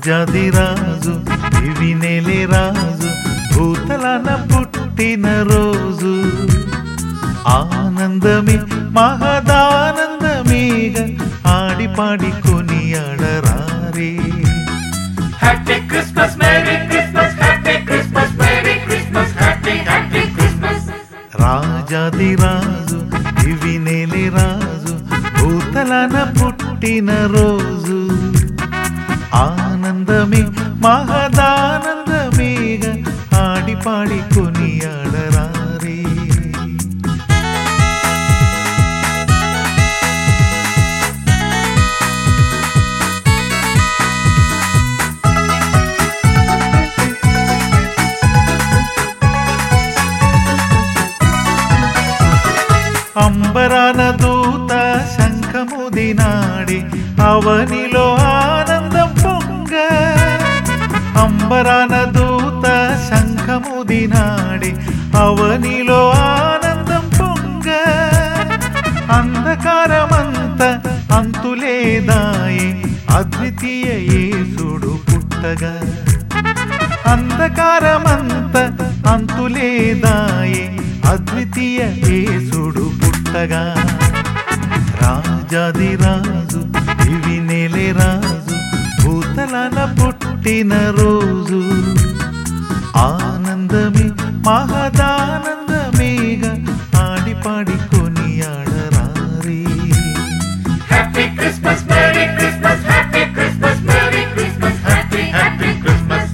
రాజాది రాజు ఇవి నెలే రాజు భూతలన పుట్టిన రోజు ఆనందమే మహదానందమేగ ఆడి పాడి కొనియాడరారే Happy Christmas, Merry Christmas, Happy Christmas, Merry Christmas, Happy, Happy Christmas. రాజాది రాజు ఇవి నెలే రాజు భూతలన పుట్టిన రోజు ఆనందమే మహదానందమేగ ఆడి పాడి కొనియాడరారే అంబరాన దూత శంఖముదినాడి అవనిలో ఆనందం పొంగ అంబరాన దూత శంఖముదినాడి అవనిలో ఆనందం పొంగ అంధకారమంత అంతులేదాయి అద్వితీయ యేసుడు పుట్టగా అంధకారమంత అంతులేదాయే అద్వితీయ యేసుడు పుట్టగా రాజాది రాజు ఇవి నెలే రాజు భూతలన పుట్టిన రోజు ఆనందమే మహదానందమేగా ఆడి పాడి కొనియాడరారే Happy Christmas, Merry Christmas, Happy Christmas, Merry Christmas, Happy, Happy Christmas.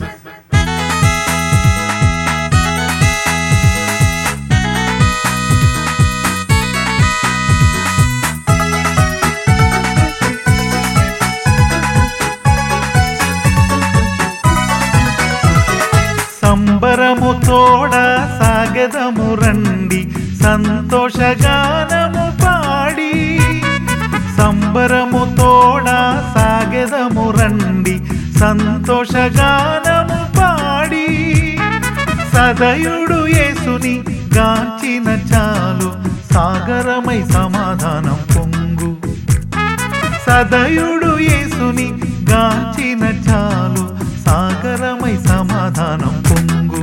సంబరము తోడ సాగదము రండి సంతోషగానము పాడి సంబరము తోడ సాగదము రండి సంతోషగానము పాడి సదయుడు యేసుని గాంచిన చాలు సాగరమై సమాధానం పొంగు సదయుడు యేసుని గాంచిన చాలు సాగరమై సమాధానం పొంగు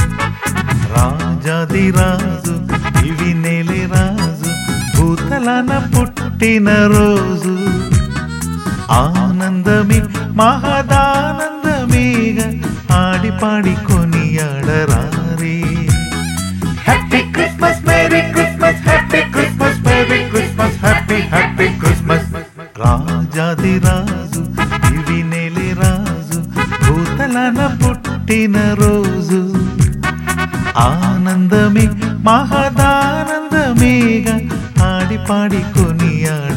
రాజాది రాజు ఇవి నెలే రాజు భూతలన పుట్టిన రోజు ఆనందమే మహదానందమేగా ఆడి పాడి కొనియాడరారే Happy Christmas, Merry Christmas, Happy Christmas, Merry Christmas, Happy, Happy Christmas. రాజాది రాజు ఇవి నెలే రాజు భూతలన పుట్టిన రోజు ఆనందమే మహదానందమేగా ఆడి పాడి కొనియాడ